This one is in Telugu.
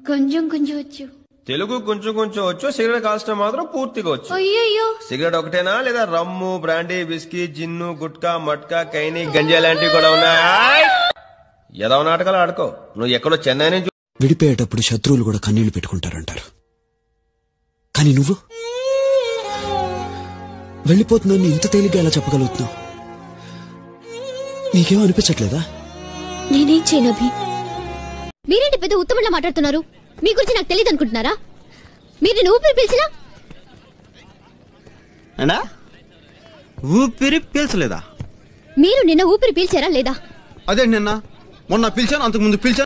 కొంచెం కొంచెం వచ్చు తెలుగు కొంచెం కొంచెం వచ్చు సిగరెట్ కాల్చడం మాత్రం పూర్తిగా వచ్చు అయ్యయ్యో సిగరెట్ ఒకటేనా లేదా rum brandy whisky gin gutka matka khaini ganja లాంటివి కూడా ఉన్నాయి ఏదో నాటకాలు ఆడుకో నువ్వు ఎక్కడో చెన్నై నుంచి విడిపోయేటప్పుడు శత్రువులు కూడా కన్నీళ్లు పెట్టుకుంటారంటారు కానీ నువ్వు వెళ్ళిపోతున్నాను ఇంత తేలిగ్గా ఎలా చెప్పగలుగుతున్నావు నీకేం అనిపించట్లేదా నేనేం చేయను అభి మీరేంటి పెద్ద ఉత్తమంలో మాట్లాడుతున్నారు మీ గురించి నాకు తెలియదు అనుకుంటున్నారా మీరు నేను ఊపిరి పిలిచినా అండా ఊపిరి పీల్చలేదా మీరు నిన్న ఊపిరి పీల్చారా లేదా అదే నిన్న మొన్న పిలిచాను అంతకు ముందు పిలిచాను